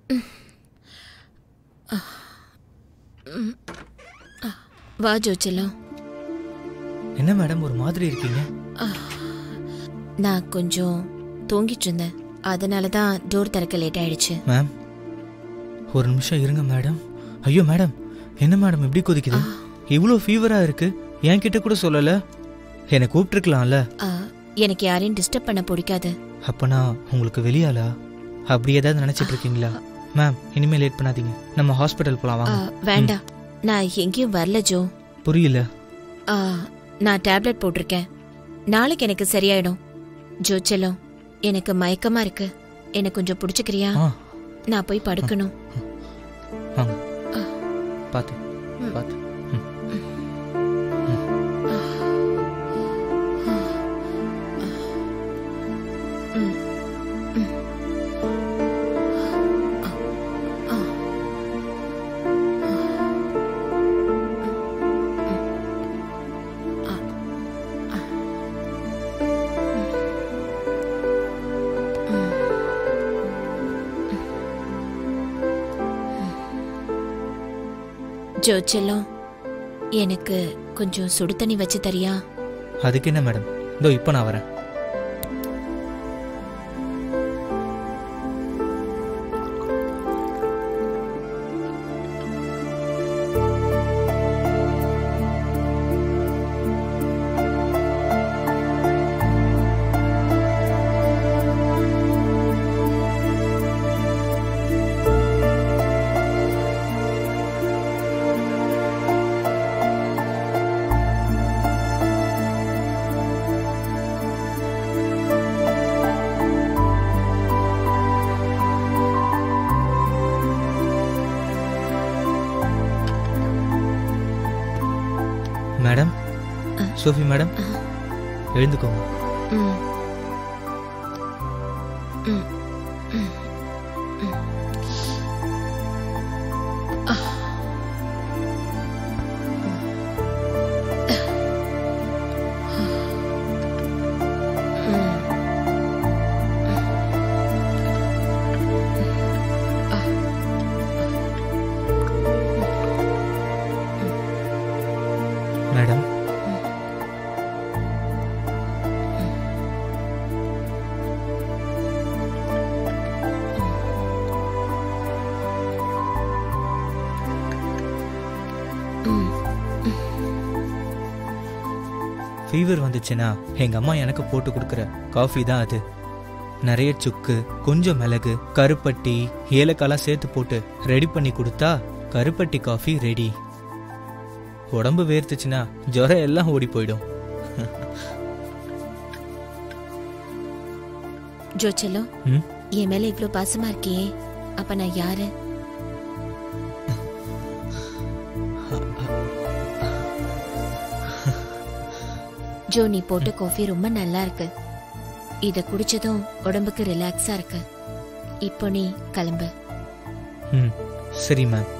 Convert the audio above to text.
வா ஜோச்சலம் என்ன மேடம் ஒரு மாதிரி இருக்கீங்க நான் கொஞ்சம் தூங்கிட்டு இருந்தேன் அதனால தான் டோர் திறக்க லேட் ஆயிடுச்சு மேம் ஒரு நிமிஷம் இருங்க மேடம் ஐயோ மேடம் என்ன மேடம் இப்படி கொதிக்குது இவ்வளோ ஃபீவரா இருக்கு என்கிட்ட கூட சொல்லல என்னை கூப்பிட்டுருக்கலாம்ல ஆ, எனக்கு யாரையும் டிஸ்டர்ப் பண்ண பிடிக்காது அப்பனா உங்களுக்கு வெளியாளா அப்படி ஏதாவது நினைச்சிட்டு இருக்கீங்களா மேம் இனிமேல் லேட் பண்ணாதீங்க நம்ம ஹாஸ்பிட்டல் போலாம் ஆ, வாங்க வேண்டாம் நான் எங்கேயும் வரல ஜோ புரியல ஆ, நான் டேப்லெட் போட்டிருக்கேன் நாளைக்கு எனக்கு சரியாயிடும் ஜோ செல்லம் எனக்கு மயக்கமா இருக்கு எனக்கு கொஞ்சம் பிடிச்சிக்கிறியா ஆ நான் போய் படுக்கணும் வாங்க பார்த்து பார்த்து ம். ஜோ செல்லம் எனக்கு கொஞ்சம் சுடு தண்ணி வச்சு தரியா அதுக்கு என்ன மேடம் இதோ இப்போ நான் வரேன் மேடம் சோஃபி மேடம் எழுந்துக்கோங்க ம் ம் ம் ம். ஆ. ம். மேடம் ம். ஃபீவர் வந்துச்சுன்னா எங்க அம்மா எனக்கு போட்டு கொடுக்குற காஃபி தான் அது நிறைய சுக்கு கொஞ்சம் மிளகு கருப்பட்டி ஏலக்காலாம் சேர்த்து போட்டு ரெடி பண்ணி கொடுத்தா கருப்பட்டி காஃபி ரெடி உடம்பு வேர்த்துச்சுன்னா ஜுரம் எல்லாம் ஓடி போயிடும் ஜோ செல்லம் ம் என் மேல இவ்ளோ பாசமா இருக்கியே அப்ப நான் யாரு ஜோ நீ போட்ட காஃபி ரொம்ப நல்லா இருக்கு இத குடிச்சதும் உடம்புக்கு ரிலாக்ஸா இருக்கு இப்போ நீ கிளம்பு ம் சரி மேம்